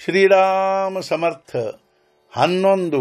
ಶ್ರೀರಾಮ ಸಮರ್ಥ ಹನ್ನೊಂದು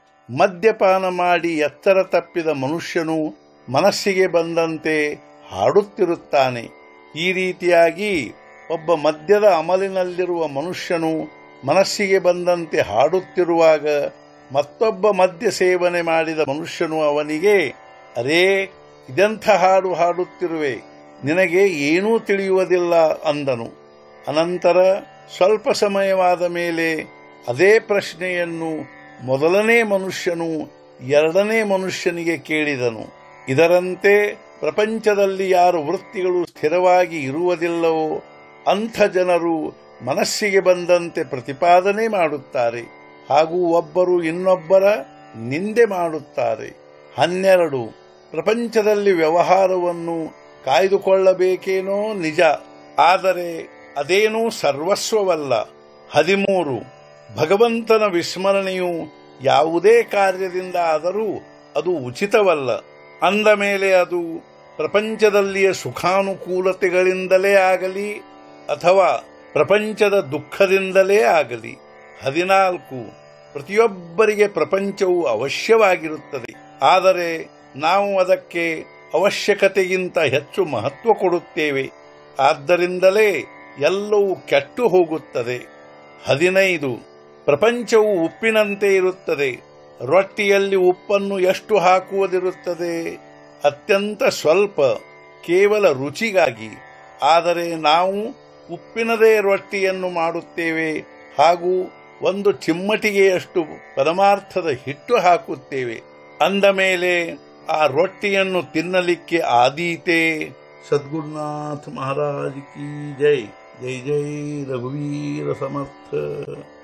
ಮದ್ಯಪಾನ ಮಾಡಿ ಎತ್ತರ ತಪ್ಪಿದ ಮನುಷ್ಯನು ಮನಸ್ಸಿಗೆ ಬಂದಂತೆ ಹಾಡುತ್ತಿರುತ್ತಾನೆ ಈ ರೀತಿಯಾಗಿ ಒಬ್ಬ ಮದ್ಯದ ಅಮಲಿನಲ್ಲಿರುವ ಮನುಷ್ಯನು ಮನಸ್ಸಿಗೆ ಬಂದಂತೆ ಹಾಡುತ್ತಿರುವಾಗ ಮತ್ತೊಬ್ಬ ಮದ್ಯ ಸೇವನೆ ಮಾಡಿದ ಮನುಷ್ಯನು ಅವನಿಗೆ ಅರೇ ಇದೆಂಥ ಹಾಡು ಹಾಡುತ್ತಿರುವೆ ನಿನಗೆ ಏನೂ ತಿಳಿಯುವುದಿಲ್ಲ ಅಂದನು ಅನಂತರ ಸ್ವಲ್ಪ ಸಮಯವಾದ ಮೇಲೆ ಅದೇ ಪ್ರಶ್ನೆಯನ್ನು ಮೊದಲನೇ ಮನುಷ್ಯನು ಎರಡನೇ ಮನುಷ್ಯನಿಗೆ ಕೇಳಿದನು ಇದರಂತೆ ಪ್ರಪಂಚದಲ್ಲಿ ಯಾರು ವೃತ್ತಿಗಳು ಸ್ಥಿರವಾಗಿ ಇರುವುದಿಲ್ಲವೋ ಅಂಥ ಜನರು ಮನಸ್ಸಿಗೆ ಬಂದಂತೆ ಪ್ರತಿಪಾದನೆ ಮಾಡುತ್ತಾರೆ ಹಾಗೂ ಒಬ್ಬರು ಇನ್ನೊಬ್ಬರ ನಿಂದೆ ಮಾಡುತ್ತಾರೆ ಹನ್ನೆರಡು ಪ್ರಪಂಚದಲ್ಲಿ ವ್ಯವಹಾರವನ್ನು ಕಾಯ್ದುಕೊಳ್ಳಬೇಕೇನೋ ನಿಜ ಆದರೆ ಅದೇನೂ ಸರ್ವಸ್ವವಲ್ಲ ಹದಿಮೂರು ಭಗವಂತನ ವಿಸ್ಮರಣೆಯು ಯಾವುದೇ ಕಾರ್ಯದಿಂದ ಆದರೂ ಅದು ಉಚಿತವಲ್ಲ ಅಂದ ಮೇಲೆ ಅದು ಪ್ರಪಂಚದಲ್ಲಿಯ ಸುಖಾನುಕೂಲತೆಗಳಿಂದಲೇ ಆಗಲಿ ಅಥವಾ ಪ್ರಪಂಚದ ದುಃಖದಿಂದಲೇ ಆಗಲಿ ಹದಿನಾಲ್ಕು ಪ್ರತಿಯೊಬ್ಬರಿಗೆ ಪ್ರಪಂಚವು ಅವಶ್ಯವಾಗಿರುತ್ತದೆ ಆದರೆ ನಾವು ಅದಕ್ಕೆ ಅವಶ್ಯಕತೆಗಿಂತ ಹೆಚ್ಚು ಮಹತ್ವ ಕೊಡುತ್ತೇವೆ ಆದ್ದರಿಂದಲೇ ಎಲ್ಲವೂ ಕೆಟ್ಟು ಹೋಗುತ್ತದೆ ಹದಿನೈದು ಪ್ರಪಂಚವು ಉಪ್ಪಿನಂತೆ ಇರುತ್ತದೆ ರೊಟ್ಟಿಯಲ್ಲಿ ಉಪ್ಪನ್ನು ಎಷ್ಟು ಹಾಕುವುದಿರುತ್ತದೆ ಅತ್ಯಂತ ಸ್ವಲ್ಪ ಕೇವಲ ರುಚಿಗಾಗಿ ಆದರೆ ನಾವು ಉಪ್ಪಿನದೇ ರೊಟ್ಟಿಯನ್ನು ಮಾಡುತ್ತೇವೆ ಹಾಗೂ ಒಂದು ಚಿಮ್ಮಟಿಗೆಯಷ್ಟು ಪರಮಾರ್ಥದ ಹಿಟ್ಟು ಹಾಕುತ್ತೇವೆ ಅಂದ ಮೇಲೆ ಆ ರೊಟ್ಟಿಯನ್ನು ತಿನ್ನಲಿಕ್ಕೆ ಆದೀತೆ ಸದ್ಗುರುನಾಥ ಮಹಾರಾಜ್ ಕಿ ಜೈ ಜೈ ಜೈ ರಘುವೀರ ಸಮರ್ಥ